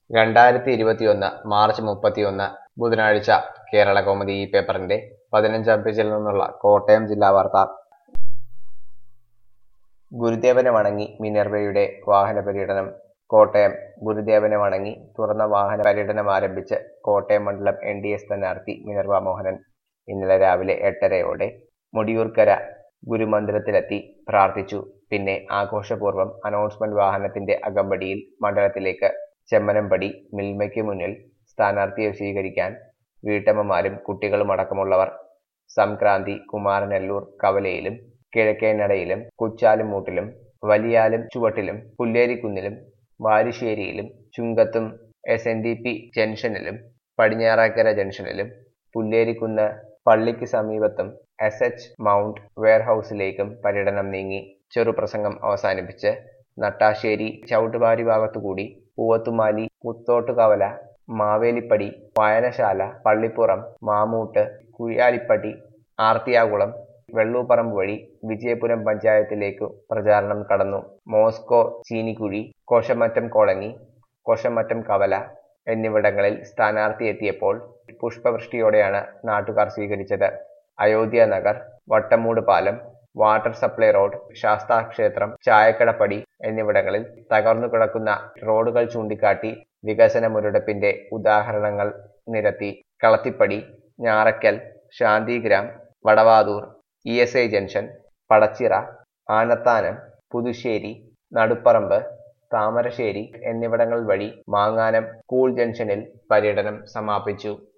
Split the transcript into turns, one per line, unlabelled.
രണ്ടായിരത്തി ഇരുപത്തിയൊന്ന് മാർച്ച് മുപ്പത്തിയൊന്ന് ബുധനാഴ്ച കേരള കൗമുദി ഈ പേപ്പറിന്റെ പതിനഞ്ചാം പേജിൽ നിന്നുള്ള കോട്ടയം ജില്ലാ വാർത്ത ഗുരുദേവനെ വണങ്ങി മിനർവയുടെ വാഹന പര്യടനം കോട്ടയം ഗുരുദേവനെ വണങ്ങി തുറന്ന വാഹന പര്യടനം ആരംഭിച്ച് കോട്ടയം മണ്ഡലം എൻ ഡി എ സ്ഥാനാർത്ഥി മിനർവ മോഹനൻ ഇന്നലെ രാവിലെ എട്ടരയോടെ മുടിയൂർക്കര ഗുരുമന്ദിരത്തിലെത്തി പ്രാർത്ഥിച്ചു പിന്നെ ആഘോഷപൂർവ്വം അനൗൺസ്മെന്റ് വാഹനത്തിന്റെ അകമ്പടിയിൽ മണ്ഡലത്തിലേക്ക് ചെമ്മനംപടി മിൽമയ്ക്ക് മുന്നിൽ സ്ഥാനാർത്ഥിയെ സ്വീകരിക്കാൻ വീട്ടമ്മമാരും കുട്ടികളും അടക്കമുള്ളവർ സംക്രാന്തി കുമാരനെല്ലൂർ കവലയിലും കിഴക്കേനടയിലും കുച്ചാലുമൂട്ടിലും വലിയാലും ചുവട്ടിലും പുല്ലേരിക്കുന്നിലും വാരിശ്ശേരിയിലും ചുങ്കത്തും എസ് എൻ ഡി പി ജംഗ്ഷനിലും പടിഞ്ഞാറക്കര ജംഗ്ഷനിലും പുല്ലേരിക്കുന്ന് പള്ളിക്ക് സമീപത്തും എസ് എച്ച് മൗണ്ട് വെയർഹൌസിലേക്കും പര്യടനം നീങ്ങി ചെറുപ്രസംഗം അവസാനിപ്പിച്ച് നട്ടാശ്ശേരി ചവിട്ടുപാരി ഭാഗത്തുകൂടി പൂവത്തുമാലി മുത്തോട്ടുകവല മാവേലിപ്പടി വായനശാല പള്ളിപ്പുറം മാമൂട്ട് കുഴിയാലിപ്പടി ആർത്തിയാകുളം വെള്ളൂപ്പറമ്പ് വഴി വിജയപുരം പഞ്ചായത്തിലേക്കു പ്രചാരണം കടന്നു മോസ്കോ ചീനിക്കുഴി കോശമറ്റം കോളനി കോശമറ്റം കവല എന്നിവിടങ്ങളിൽ സ്ഥാനാർത്ഥി എത്തിയപ്പോൾ പുഷ്പവൃഷ്ടിയോടെയാണ് നാട്ടുകാർ സ്വീകരിച്ചത് അയോധ്യ നഗർ വട്ടമൂട് പാലം വാട്ടർ സപ്ലൈ റോഡ് ശാസ്താക്ഷേത്രം ചായക്കടപ്പടി എന്നിവിടങ്ങളിൽ തകർന്നു കിടക്കുന്ന റോഡുകൾ ചൂണ്ടിക്കാട്ടി വികസന മുരടിപ്പിന്റെ ഉദാഹരണങ്ങൾ നിരത്തി Kalathippadi Njarakkal Santhigram Vadavathoor E S I junction Padachira Anathanam Puthussery Naduparambu Thamarassery എന്നിവിടങ്ങൾ വഴി മാങ്ങാനം സ്കൂൾ ജംഗ്ഷനിൽ പര്യടനം സമാപിച്ചു